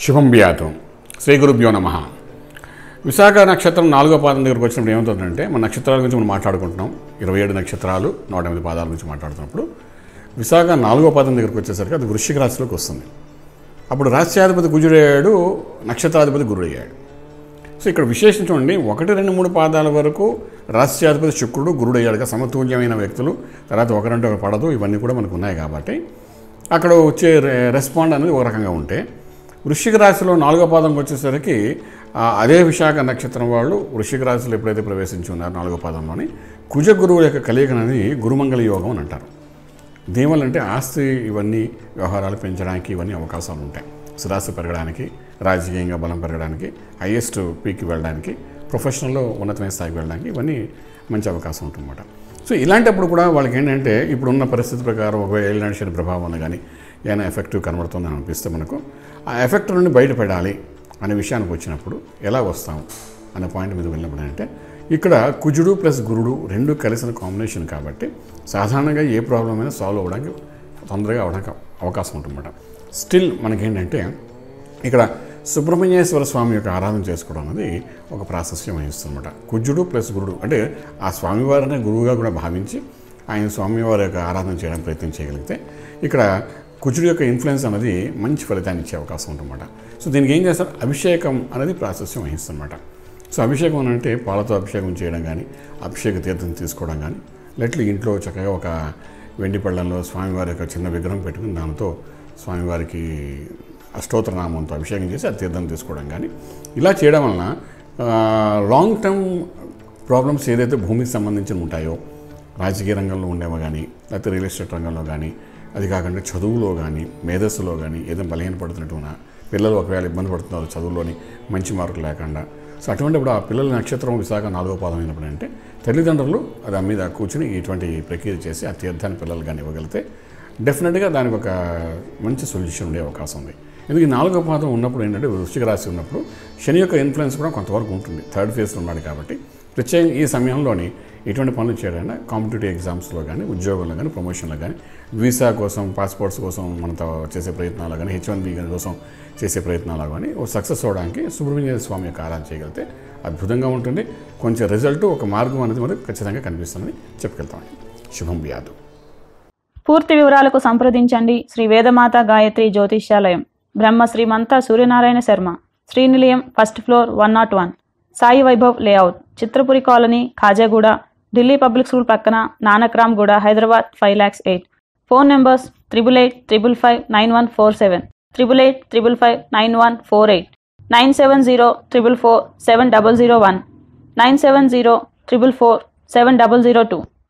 శుభం వ్యాతం శ్రీ గురుభ్యో నమ విశాఖ నక్షత్రం నాలుగో పాదం దగ్గరకు వచ్చినప్పుడు ఏమవుతుందంటే మన నక్షత్రాల గురించి మనం మాట్లాడుకుంటున్నాం ఇరవై ఏడు నక్షత్రాలు నూట ఎనిమిది పాదాల గురించి మాట్లాడుతున్నప్పుడు విశాఖ నాలుగో పాదం దగ్గరకు వచ్చేసరికి అది వృశ్చిక రాశిలోకి వస్తుంది అప్పుడు రాష్ట్రాధిపతి గుజుడయ్యాడు నక్షత్రాధిపతి గురుడయ్యాడు సో ఇక్కడ విశేషం చూడండి ఒకటి రెండు మూడు పాదాల వరకు రాష్ట్రాధిపతి శుక్రుడు గురుడు అయ్యాడుగా సమతుల్యమైన వ్యక్తులు తర్వాత ఒకరంటే ఒక పడదు ఇవన్నీ కూడా మనకు ఉన్నాయి కాబట్టి అక్కడ వచ్చే రె- రెస్పాండ్ అనేది ఒక రకంగా ఉంటే వృశ్చిక రాశిలో నాలుగో పాదంకి వచ్చేసరికి ఆ, అదే విశాఖ నక్షత్రం వాళ్ళు వృశ్చిక రాశిలో ఎప్పుడైతే ప్రవేశించి ఉన్నారో నాలుగో పాదంలోని కుజ గురువు యొక్క కలియకనని గురుమంగళ యోగం అని అంటారు దీనివల్ల అంటే ఆస్తి ఇవన్నీ వ్యవహారాలు పెంచడానికి ఇవన్నీ అవకాశాలు ఉంటాయి స్థిరాస్తి పెరగడానికి రాజకీయంగా బలం పెరగడానికి హయ్యెస్ట్ పీక్కి వెళ్ళడానికి ప్రొఫెషనల్లో ఉన్నతమైన స్థాయికి వెళ్ళడానికి ఇవన్నీ మంచి అవకాశం ఉంటుందన్నమాట సో ఇలాంటప్పుడు కూడా వాళ్ళకి ఏంటంటే ఇప్పుడున్న పరిస్థితి ప్రకారం ఒకవేళ ఏలినాటి శని ప్రభావం వల్ల కానీ ఏమైనా ఎఫెక్టివ్ కనబడుతుందని అనిపిస్తే మనకు ఆ ఎఫెక్ట్ నుండి బయటపడాలి అనే విషయానికి వచ్చినప్పుడు ఎలా వస్తాం అనే పాయింట్ మీద వెళ్ళినప్పుడు అంటే ఇక్కడ కుజుడు ప్లస్ గురుడు రెండు కలిసిన కాంబినేషన్ కాబట్టి సాధారణంగా ఏ ప్రాబ్లం అయినా సాల్వ్ అవ్వడానికి తొందరగా అవడానికి అవకాశం ఉంటుందన్నమాట స్టిల్ మనకేంటంటే ఇక్కడ సుబ్రహ్మణ్యేశ్వర స్వామి యొక్క ఆరాధన చేసుకోవడం అనేది ఒక ప్రాశస్యం వహిస్తుందన్నమాట కుజుడు ప్లస్ గురుడు అంటే ఆ స్వామివారిని గురువుగా కూడా భావించి ఆయన స్వామివారి యొక్క ఆరాధన చేయడానికి ప్రయత్నం చేయగలిగితే ఇక్కడ కుజుడు యొక్క ఇన్ఫ్లుయెన్స్ అనేది మంచి ఫలితాన్ని ఇచ్చే అవకాశం ఉంటుందన్నమాట సో దీనికి ఏం చేస్తారు అభిషేకం అనేది ప్రాశస్యం వహిస్తుందన్నమాట సో అభిషేకం అని అంటే పాలతో అభిషేకం చేయడం కానీ అభిషేక తీర్థం తీసుకోవడం కానీ లెట్లు ఇంట్లో చక్కగా ఒక వెండి పళ్ళంలో స్వామివారి యొక్క చిన్న విగ్రహం పెట్టుకుని దాంతో స్వామివారికి అష్టోత్తరనామంతో అభిషేకం చేసి ఆ తీర్థం తీసుకోవడం కానీ ఇలా చేయడం వలన లాంగ్ టర్మ్ ప్రాబ్లమ్స్ ఏదైతే భూమికి సంబంధించి ఉంటాయో రాజకీయ రంగంలో ఉండేవో కానీ లేకపోతే రియల్ ఎస్టేట్ రంగంలో కానీ అది కాకుండా చదువులో కానీ మేధస్సులో కానీ ఏదైనా బలహీనపడుతున్నట్టు ఉన్నా పిల్లలు ఒకవేళ ఇబ్బంది పడుతున్నారు చదువులోని మంచి మార్కులు లేకుండా సో అటువంటిప్పుడు ఆ పిల్లల నక్షత్రం విశాఖ నాలుగో పాదం అయినప్పుడు అంటే తల్లిదండ్రులు దాని మీద కూర్చుని ఇటువంటి ప్రక్రియ చేసి ఆ తీర్థాన్ని పిల్లలు కానీ ఇవ్వగలిగితే డెఫినెట్గా దానికి ఒక మంచి సొల్యూషన్ ఉండే అవకాశం ఉంది ఎందుకు ఈ నాలుగో పాదం ఉన్నప్పుడు ఏంటంటే వృశ్చిక రాశి ఉన్నప్పుడు శని యొక్క ఇన్ఫ్లుయెన్స్ కూడా కొంతవరకు ఉంటుంది థర్డ్ ఫేజ్లో ఉన్నాడు కాబట్టి ప్రత్యేకంగా ఈ సమయంలోని ఎటువంటి పనులు చేయడానికి కాంపిటేటివ్ ఎగ్జామ్స్లో కానీ ఉద్యోగంలో కానీ ప్రమోషన్లో కానీ వీసా కోసం పాస్పోర్ట్స్ కోసం మనతో చేసే ప్రయత్నాలు కానీ హెచ్ వన్ బి కోసం చేసే ప్రయత్నాలు కానీ ఓ సక్సెస్ అవ్వడానికి సుబ్రహ్మణ్య స్వామి యొక్క ఆరాధన చేయగలిగితే అద్భుతంగా ఉంటుంది కొంచెం రిజల్ట్ ఒక మార్గం అనేది మనకు ఖచ్చితంగా కనిపిస్తుందని చెప్పుకెళ్తామండి శుభం వ్యాధు పూర్తి వివరాలకు సంప్రదించండి Shri Vedamata Gayatri Jyotishyalayam Brahma Srimantha Suryanarayana Sharma Srinilayam first floor one not one Sai Vaibhav layout Chitrapuri colony Khajaguda Delhi public school పక్కన Nanakramguda Hyderabad five lakhs eight phone numbers triple eight triple five nine one four seven triple eight triple five nine one four eight nine seven zero triple four seven double zero one nine seven zero triple four seven double zero two